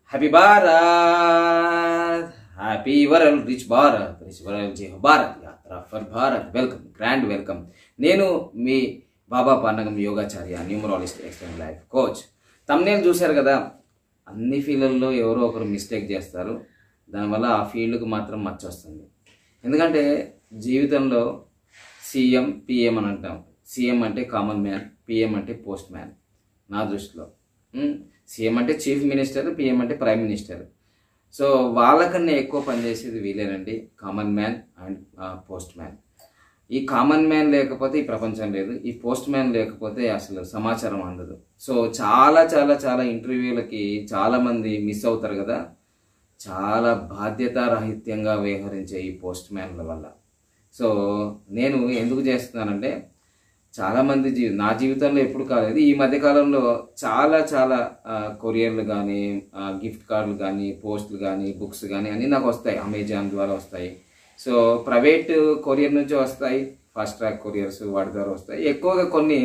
happy Bharat happy world rich Bharat rich world జై హో Bharat Yatra for Bharat welcome grand welcome నేను మీ బాబా పాండగం యోగాచార్య న్యూమరాలజిస్ట్ ఎక్స్టెండ్ లైఫ్ కోచ్ తమ్నేలు చూశారు కదా అన్ని ఫీల్డ్లలో ఎవరో ఒకరు మిస్టేక్ చేస్తారు దానివల్ల ఆ ఫీల్డ్కి మాత్రం మచ్చ వస్తుంది ఎందుకంటే జీవితంలో సీఎం పిఎం అని అంటాం సీఎం అంటే కామన్ మ్యాన్ పిఎం అంటే పోస్ట్ మ్యాన్ నా దృష్టిలో సీఎం అంటే చీఫ్ మినిస్టర్ పిఎం అంటే ప్రైమ్ మినిస్టర్ సో వాళ్ళకన్నా ఎక్కువ పనిచేసేది వీలేనండి common man and postman ఈ కామన్ మ్యాన్ లేకపోతే ఈ ప్రపంచం లేదు ఈ పోస్ట్ మ్యాన్ లేకపోతే అసలు సమాచారం అందదు సో చాలా చాలా చాలా ఇంటర్వ్యూలకి చాలా మంది మిస్ అవుతారు కదా చాలా బాధ్యతారాహిత్యంగా వ్యవహరించే ఈ పోస్ట్ మ్యాన్ల వల్ల సో నేను ఎందుకు చేస్తున్నానంటే చాలామంది జీ నా జీవితంలో ఎప్పుడు కాలేదు ఈ మధ్య కాలంలో చాలా చాలా ఆ, కొరియర్లు కానీ ఆ, గిఫ్ట్ కార్డులు కానీ పోస్టులు కానీ బుక్స్ కానీ అన్నీ నాకు వస్తాయి అమెజాన్ ద్వారా వస్తాయి సో ప్రైవేట్ కొరియర్ నుంచి వస్తాయి ఫాస్ట్ ట్రాక్ కొరియర్స్ వాటి ద్వారా వస్తాయి ఎక్కువగా కొన్ని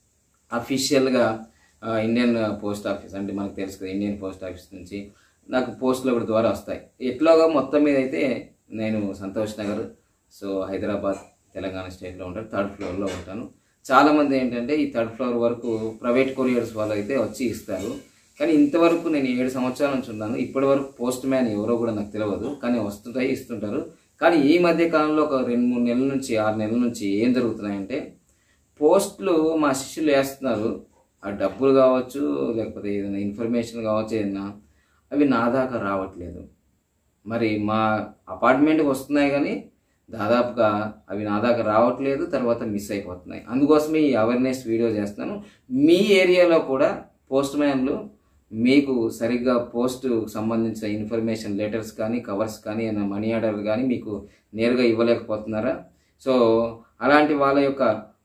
అఫీషియల్గా ఇండియన్ పోస్ట్ ఆఫీస్ అంటే మనకు తెలుసు కదా ఇండియన్ పోస్ట్ ఆఫీస్ నుంచి నాకు పోస్టులు ఒకటి ద్వారా వస్తాయి ఎట్లాగా మొత్తం మీద అయితే నేను సంతోష్ నగర్ సో హైదరాబాద్ తెలంగాణ స్టేట్లో ఉంటాను థర్డ్ ఫ్లోర్లో ఉంటాను చాలామంది ఏంటంటే ఈ థర్డ్ ఫ్లోర్ వరకు ప్రైవేట్ కొరియర్స్ వాళ్ళు అయితే వచ్చి ఇస్తారు కానీ ఇంతవరకు నేను ఏడు సంవత్సరాల నుంచి ఉన్నాను ఇప్పటి వరకు పోస్ట్ మ్యాన్ ఎవరో కూడా నాకు తెలియదు కానీ వస్తుంటాయి ఇస్తుంటారు కానీ ఈ మధ్య కాలంలో ఒక రెండు మూడు నెలల నుంచి ఆరు నెలల నుంచి ఏం జరుగుతున్నాయంటే పోస్టులు మా శిష్యులు వేస్తున్నారు ఆ డబ్బులు కావచ్చు లేకపోతే ఏదైనా ఇన్ఫర్మేషన్ కావచ్చు ఏదైనా అవి నా దాకా రావట్లేదు మరి మా అపార్ట్మెంట్కి వస్తున్నాయి కానీ దాదాపుగా అవి నా దాకా రావట్లేదు తర్వాత మిస్ అయిపోతున్నాయి అందుకోసమే ఈ అవేర్నెస్ వీడియో చేస్తున్నాను మీ ఏరియాలో కూడా పోస్ట్ మ్యాన్లు మీకు సరిగ్గా పోస్ట్ సంబంధించిన ఇన్ఫర్మేషన్ లెటర్స్ కానీ కవర్స్ కానీ ఏమైనా మనీ ఆర్డర్ కానీ మీకు నేరుగా ఇవ్వలేకపోతున్నారా సో అలాంటి వాళ్ళ యొక్క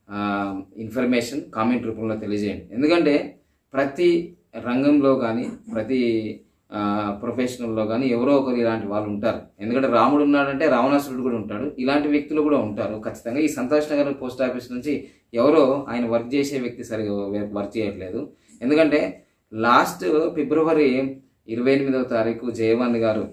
ఇన్ఫర్మేషన్ కామెంట్ రూపంలో తెలియజేయండి ఎందుకంటే ప్రతి రంగంలో కానీ ప్రతి ప్రొఫెషనల్లో కానీ ఎవరో ఒకరు ఇలాంటి వాళ్ళు ఉంటారు ఎందుకంటే రాముడు ఉన్నాడంటే రావణాసురుడు కూడా ఉంటాడు ఇలాంటి వ్యక్తులు కూడా ఉంటారు ఖచ్చితంగా ఈ సంతోష్ నగర్ పోస్ట్ ఆఫీస్ నుంచి ఎవరో ఆయన వర్క్ చేసే వ్యక్తి సరిగా వర్క్ చేయట్లేదు ఎందుకంటే లాస్ట్ ఫిబ్రవరి ఇరవై ఎనిమిదవ తారీఖు జయవాణి గారు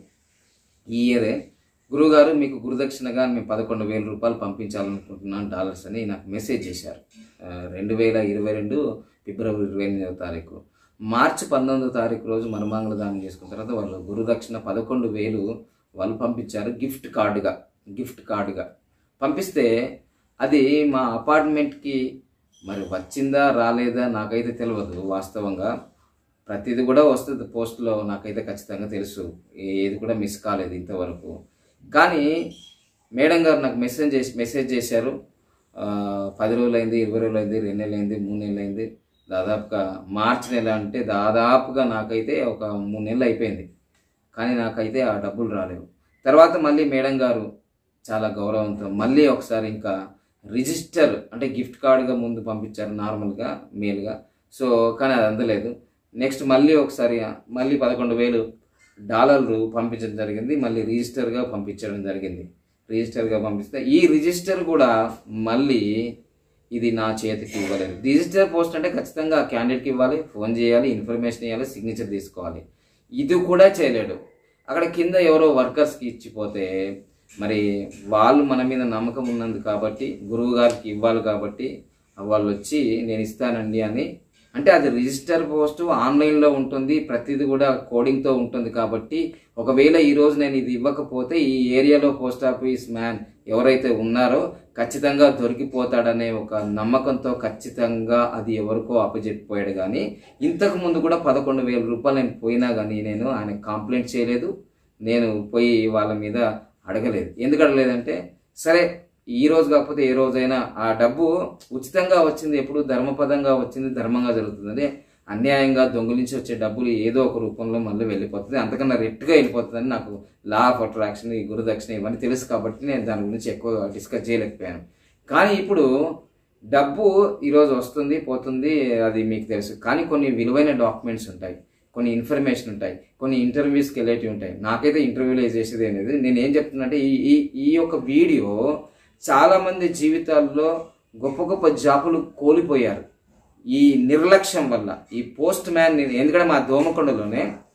ఈ ఇయరే గురుగారు మీకు గురుదక్షిణగా మేము పదకొండు వేల రూపాయలు పంపించాలనుకుంటున్నాను డాలర్స్ అని నాకు మెసేజ్ చేశారు ఆ, రెండు వేల ఇరవై రెండు ఫిబ్రవరి ఇరవై ఎనిమిదవ తారీఖు మార్చి పంతొమ్మిదవ తారీఖు రోజు మర్మాంగళ దానం చేసుకున్న తర్వాత వాళ్ళు గురుదక్షిణ పదకొండు వేలు వాళ్ళు పంపించారు గిఫ్ట్ కార్డుగా గిఫ్ట్ కార్డుగా పంపిస్తే అది మా అపార్ట్మెంట్కి మరి వచ్చిందా రాలేదా నాకైతే తెలియదు వాస్తవంగా ప్రతిది కూడా వస్తుంది పోస్ట్లో నాకైతే ఖచ్చితంగా తెలుసు ఏది కూడా మిస్ కాలేదు ఇంతవరకు కానీ మేడం గారు నాకు మెసేజ్ చేసి మెసేజ్ చేశారు ఆ, పది రోజులైంది ఇరవై రోజులైంది రెండు నెలలైంది మూడు నెలలైంది దాదాపుగా మార్చి నెల అంటే దాదాపుగా నాకైతే ఒక మూడు నెలలు అయిపోయింది కానీ నాకైతే ఆ డబ్బులు రాలేవు తర్వాత మళ్ళీ మేడం గారు చాలా గౌరవంతో మళ్ళీ ఒకసారి ఇంకా రిజిస్టర్ అంటే గిఫ్ట్ కార్డుగా ముందు పంపించారు నార్మల్గా మెయిల్గా సో కానీ అది అందలేదు నెక్స్ట్ మళ్ళీ ఒకసారి మళ్ళీ పదకొండు వేలు డాలర్లు పంపించడం జరిగింది మళ్ళీ రిజిస్టర్గా పంపించడం జరిగింది రిజిస్టర్గా పంపిస్తే ఈ రిజిస్టర్ కూడా మళ్ళీ ఇది నా చేతికి ఇవ్వలేదు రిజిస్టర్ పోస్ట్ అంటే ఖచ్చితంగా క్యాండిడేట్కి ఇవ్వాలి ఫోన్ చేయాలి ఇన్ఫర్మేషన్ ఇవ్వాలి సిగ్నేచర్ తీసుకోవాలి ఇది కూడా చేయలేడు అక్కడ కింద ఎవరో వర్కర్స్కి ఇచ్చిపోతే మరి వాళ్ళు మన మీద నమ్మకం ఉన్నది కాబట్టి గురువు గారికి ఇవ్వాలి కాబట్టి వాళ్ళు వచ్చి నేను ఇస్తానండి అని అంటే అది రిజిస్టర్ పోస్ట్ ఆన్లైన్లో ఉంటుంది ప్రతిదీ కూడా కోడింగ్తో ఉంటుంది కాబట్టి ఒకవేళ ఈ రోజు నేను ఇది ఇవ్వకపోతే ఈ ఏరియాలో పోస్ట్ ఆఫీస్ మ్యాన్ ఎవరైతే ఉన్నారో ఖచ్చితంగా దొరికిపోతాడనే ఒక నమ్మకంతో ఖచ్చితంగా అది ఎవరికో అప్పచెప్పిపోయాడు కానీ ఇంతకు ముందు కూడా పదకొండు వేల రూపాయలు నేను పోయినా కానీ నేను ఆయన కంప్లైంట్ చేయలేదు నేను పోయి వాళ్ళ మీద అడగలేదు ఎందుకు అడగలేదంటే సరే ఈ రోజు కాకపోతే ఏ రోజైనా ఆ డబ్బు ఉచితంగా వచ్చింది ఎప్పుడు ధర్మపదంగా వచ్చింది ధర్మంగా జరుగుతుంది అదే అన్యాయంగా దొంగిలించి వచ్చే డబ్బులు ఏదో ఒక రూపంలో మళ్ళీ వెళ్ళిపోతుంది అంతకన్నా రెట్గా వెళ్ళిపోతుందని నాకు లా ఆఫ్ అట్రాక్షన్ ఈ గురుదక్షిణ ఇవన్నీ తెలుసు కాబట్టి నేను దాని గురించి ఎక్కువ డిస్కస్ చేయలేకపోయాను కానీ ఇప్పుడు డబ్బు ఈరోజు వస్తుంది పోతుంది అది మీకు తెలుసు కానీ కొన్ని విలువైన డాక్యుమెంట్స్ ఉంటాయి కొన్ని ఇన్ఫర్మేషన్ ఉంటాయి కొన్ని ఇంటర్వ్యూస్కి వెళ్ళేటివి ఉంటాయి నాకైతే ఇంటర్వ్యూలో చేసేది అనేది నేను ఏం చెప్తున్నా ఈ ఈ ఈ యొక్క వీడియో చాలామంది జీవితాల్లో గొప్ప గొప్ప జాబులు కోల్పోయారు ఈ నిర్లక్ష్యం వల్ల ఈ పోస్ట్ మ్యాన్ ఎందుకంటే మా దోమకొండలోనే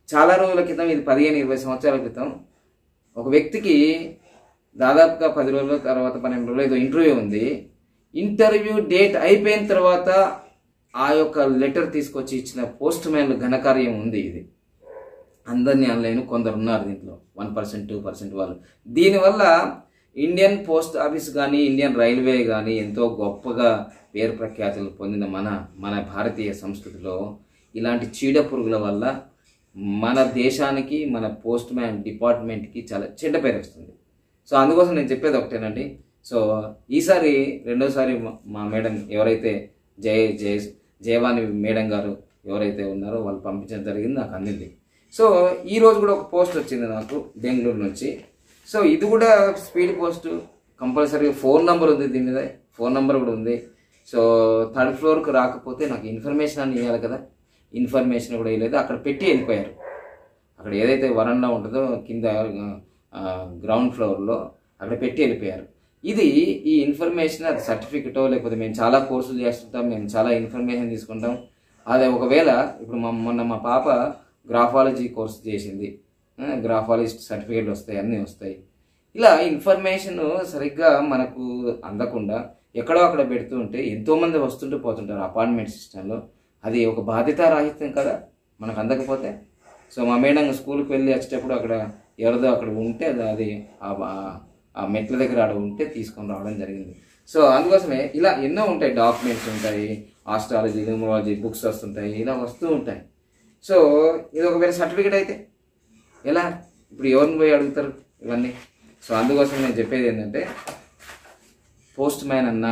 చాలా రోజుల క్రితం ఇది పదిహేను ఇరవై సంవత్సరాల క్రితం ఒక వ్యక్తికి దాదాపుగా పది రోజుల తర్వాత పన్నెండు రోజులు ఏదో ఇంటర్వ్యూ ఉంది ఇంటర్వ్యూ డేట్ అయిపోయిన తర్వాత ఆ యొక్క లెటర్ తీసుకొచ్చి ఇచ్చిన పోస్ట్ మ్యాన్ ఘనకార్యం ఉంది ఇది అందరినీ అనలేను కొందరు ఉన్నారు దీంట్లో వన్ పర్సెంట్ టూ పర్సెంట్ వాళ్ళు దీనివల్ల ఇండియన్ పోస్ట్ ఆఫీస్ కానీ ఇండియన్ రైల్వే కానీ ఎంతో గొప్పగా పేరు ప్రఖ్యాతులు పొందిన మన మన భారతీయ సంస్కృతిలో ఇలాంటి చీడ పురుగుల వల్ల మన దేశానికి మన పోస్ట్ మ్యాన్ డిపార్ట్మెంట్కి చాలా చెడ్డ పేరు వస్తుంది సో అందుకోసం నేను చెప్పేది ఒకటేనండి సో ఈసారి రెండోసారి మా- మా మేడం ఎవరైతే జయ జయ జయవాణి మేడం గారు ఎవరైతే ఉన్నారో వాళ్ళు పంపించడం జరిగింది నాకు అందింది సో ఈ రోజు కూడా ఒక పోస్ట్ వచ్చింది నాకు బెంగళూరు నుంచి సో ఇది కూడా speed post compulsory phone number ఉంది దీని మీద ఫోన్ నెంబర్ కూడా ఉంది సో థర్డ్ ఫ్లోర్కి రాకపోతే నాకు ఇన్ఫర్మేషన్ అని ఇవ్వాలి కదా ఇన్ఫర్మేషన్ కూడా ఇవ్వలేదు అక్కడ పెట్టి వెళ్ళిపోయారు అక్కడ ఏదైతే వరండా ఉంటుందో కింద గ్రౌండ్ ఫ్లోర్లో అక్కడ పెట్టి వెళ్ళిపోయారు ఇది ఈ ఇన్ఫర్మేషన్ అది సర్టిఫికెటో లేకపోతే మేము చాలా కోర్సులు చేస్తుంటాం మేము చాలా ఇన్ఫర్మేషన్ తీసుకుంటాం అదే ఒకవేళ ఇప్పుడు మా మొన్న మా పాప గ్రాఫాలజీ కోర్స్ చేసింది గ్రాఫాలజిస్ట్ సర్టిఫికేట్లు వస్తాయి అన్నీ వస్తాయి ఇలా ఇన్ఫర్మేషన్ సరిగ్గా మనకు అందకుండా ఎక్కడో అక్కడ పెడుతూ ఉంటే ఎంతోమంది వస్తుంటూ పోతుంటారు అపార్ట్మెంట్ సిస్టంలో అది ఒక బాధ్యతారాహిత్యం కదా మనకు అందకపోతే సో మా మేడం స్కూల్కి వెళ్ళి వచ్చేటప్పుడు అక్కడ ఎవరిదో అక్కడ ఉంటే అది అది ఆ- ఆ- ఆ మెట్ల దగ్గర ఆడ ఉంటే తీసుకొని రావడం జరిగింది సో అందుకోసమే ఇలా ఎన్నో ఉంటాయి డాక్యుమెంట్స్ ఉంటాయి ఆస్ట్రాలజీ న్యూమరాలజీ బుక్స్ వస్తుంటాయి ఇలా వస్తూ ఉంటాయి సో ఇది ఒకవేళ సర్టిఫికేట్ అయితే ఎలా ఇప్పుడు ఎవరిని పోయి అడుగుతారు ఇవన్నీ సో అందుకోసం నేను చెప్పేది ఏంటంటే పోస్ట్ మ్యాన్ అన్నా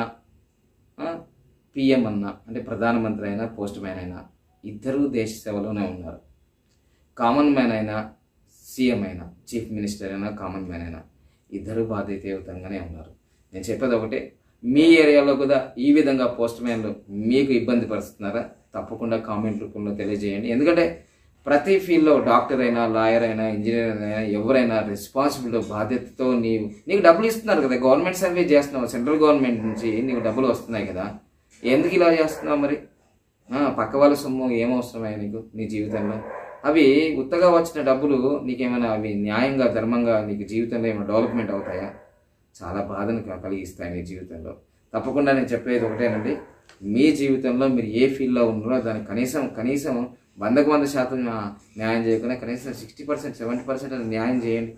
పిఎం అన్నా అంటే ప్రధానమంత్రి అయినా పోస్ట్ మ్యాన్ అయినా ఇద్దరూ దేశ సేవలోనే ఉన్నారు కామన్ మ్యాన్ అయినా సీఎం అయినా చీఫ్ మినిస్టర్ అయినా కామన్ మ్యాన్ అయినా ఇద్దరు బాధ్యతయుతంగానే ఉన్నారు నేను చెప్పేది ఒకటే మీ ఏరియాలో కూడా ఈ విధంగా పోస్ట్ మ్యాన్లు మీకు ఇబ్బంది పరుస్తున్నారా తప్పకుండా కామెంట్ రూపంలో తెలియజేయండి ఎందుకంటే ప్రతి ఫీల్డ్లో డాక్టర్ అయినా లాయర్ అయినా ఇంజనీర్ అయినా ఎవరైనా రెస్పాన్సిబిలిటీ బాధ్యతతో నీవు నీకు డబ్బులు ఇస్తున్నారు కదా గవర్నమెంట్ సర్వీస్ చేస్తున్నావు సెంట్రల్ గవర్నమెంట్ నుంచి నీకు డబ్బులు వస్తున్నాయి కదా ఎందుకు ఇలా చేస్తున్నావు మరి ఆ, పక్క వాళ్ళ సొమ్ము ఏమవసరమయ్యా నీకు నీ జీవితంలో అవి ఉత్తగా వచ్చిన డబ్బులు నీకేమైనా అవి న్యాయంగా ధర్మంగా నీకు జీవితంలో ఏమైనా డెవలప్మెంట్ అవుతాయా చాలా బాధను క- కలిగిస్తాయి నీ జీవితంలో తప్పకుండా నేను చెప్పేది ఒకటేనండి మీ జీవితంలో మీరు ఏ ఫీల్డ్లో ఉన్నారో దానికి కనీసం కనీసం వందకు వంద శాతం న్యా- న్యాయం చేయకుండా కనీసం సిక్స్టీ పర్సెంట్ సెవెంటీ పర్సెంట్ న్యాయం చేయండి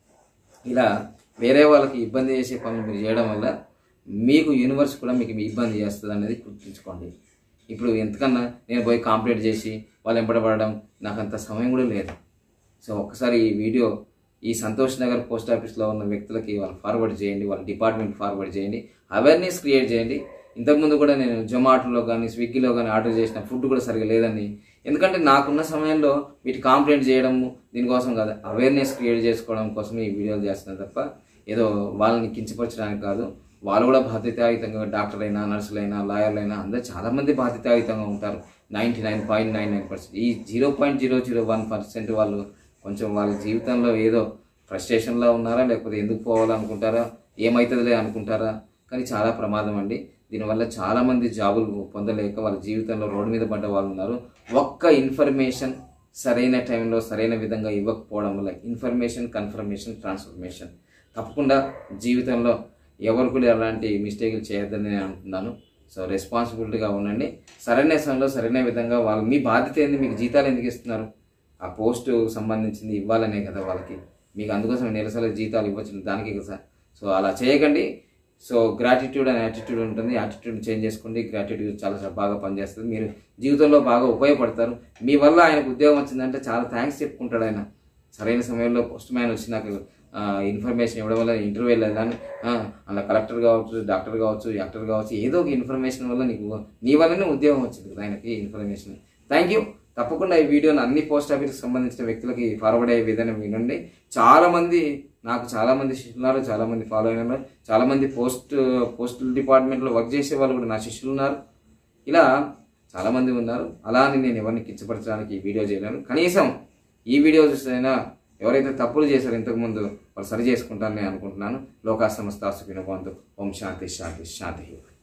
ఇలా వేరే వాళ్ళకి ఇబ్బంది చేసే పనులు మీరు చేయడం వల్ల మీకు యూనివర్స్ కూడా మీకు ఇబ్బంది చేస్తుంది అనేది గుర్తుంచుకోండి ఇప్పుడు ఎంతకన్నా నేను పోయి కాంప్లీట్ చేసి వాళ్ళు ఎంపడబడడం నాకు అంత సమయం కూడా లేదు సో ఒక్కసారి ఈ వీడియో ఈ సంతోష్ నగర్ పోస్ట్ ఆఫీస్లో ఉన్న వ్యక్తులకి వాళ్ళు ఫార్వర్డ్ చేయండి వాళ్ళ డిపార్ట్మెంట్ ఫార్వర్డ్ చేయండి అవేర్నెస్ క్రియేట్ చేయండి ఇంతకుముందు కూడా నేను జొమాటోలో కానీ స్విగ్గీలో కానీ ఆర్డర్ చేసిన ఫుడ్ కూడా సరిగా లేదని ఎందుకంటే నాకున్న సమయంలో వీటి కాంప్లైంట్ చేయడము దీనికోసం కాదు అవేర్నెస్ క్రియేట్ చేసుకోవడం కోసమే ఈ వీడియోలు చేస్తున్నాను తప్ప ఏదో వాళ్ళని కించపరచడానికి కాదు వాళ్ళు కూడా బాధ్యతాయుతంగా డాక్టర్ అయినా నర్సులైనా లాయర్లైనా అందరూ చాలామంది బాధ్యతాయుతంగా ఉంటారు ninety nine point nine nine percent ఈ zero point zero zero one percent వాళ్ళు కొంచెం వాళ్ళ జీవితంలో ఏదో ఫ్రస్ట్రేషన్లో ఉన్నారా లేకపోతే ఎందుకు పోవాలనుకుంటారా ఏమవుతుందిలే అనుకుంటారా కానీ చాలా ప్రమాదం అండి దీనివల్ల చాలామంది జాబులు పొందలేక వాళ్ళ జీవితంలో రోడ్డు మీద పడ్డ వాళ్ళు ఉన్నారు ఒక్క ఇన్ఫర్మేషన్ సరైన టైంలో సరైన విధంగా ఇవ్వకపోవడం వల్ల ఇన్ఫర్మేషన్ కన్ఫర్మేషన్ ట్రాన్స్ఫర్మేషన్ తప్పకుండా జీవితంలో ఎవరు కూడా ఎలాంటి మిస్టేక్లు చేయొద్దని నేను అనుకున్నాను సో రెస్పాన్సిబిలిటీగా ఉండండి సరైన సమయంలో సరైన విధంగా వాళ్ళు మీ బాధ్యత ఏంది మీకు జీతాలు ఎందుకు ఇస్తున్నారు ఆ పోస్టు సంబంధించింది ఇవ్వాలనే కదా వాళ్ళకి మీకు అందుకోసం నిరసన జీతాలు ఇవ్వచ్చు దానికి కదా సో అలా చేయకండి సో గ్రాటిట్యూడ్ అనే యాటిట్యూడ్ ఉంటుంది యాటిట్యూడ్ చేంజ్ చేసుకోండి గ్రాటిట్యూడ్ చాలా చాలా బాగా పనిచేస్తుంది మీరు జీవితంలో బాగా ఉపయోగపడతారు మీ వల్ల ఆయనకు ఉద్యోగం వచ్చిందంటే చాలా థ్యాంక్స్ చెప్పుకుంటాడు ఆయన సరైన సమయంలో పోస్ట్ మ్యాన్ వచ్చి నాకు ఇన్ఫర్మేషన్ ఇవ్వడం వల్ల ఇంటర్వ్యూ వెళ్ళాను అలా కలెక్టర్ కావచ్చు డాక్టర్ కావచ్చు యాక్టర్ కావచ్చు ఏదో ఒక ఇన్ఫర్మేషన్ వల్ల నీకు నీ వల్లనే ఉద్యోగం వచ్చింది కదా ఆయనకి ఇన్ఫర్మేషన్ థ్యాంక్ యూ తప్పకుండా ఈ వీడియోని అన్ని పోస్ట్ ఆఫీస్కి సంబంధించిన వ్యక్తులకి ఫార్వర్డ్ అయ్యే విధానం వినండి చాలా మంది నాకు చాలా మంది శిష్యులు ఉన్నారు చాలా మంది ఫాలో అయిన ఉన్నారు చాలా మంది పోస్ట్ పోస్టల్ డిపార్ట్మెంట్లో వర్క్ చేసే వాళ్ళు కూడా నా శిష్యులు ఉన్నారు ఇలా చాలా మంది ఉన్నారు అలా అని నేను ఎవరిని కించపరచడానికి ఈ వీడియో చేయలేను కనీసం ఈ వీడియో చూసైనా ఎవరైతే తప్పులు చేశారో ఇంతకుముందు వాళ్ళు సరి చేసుకుంటారని అనుకుంటున్నాను లోకా సంస్థ సుఖిన ఓం శాంతి శాంతి శాంతి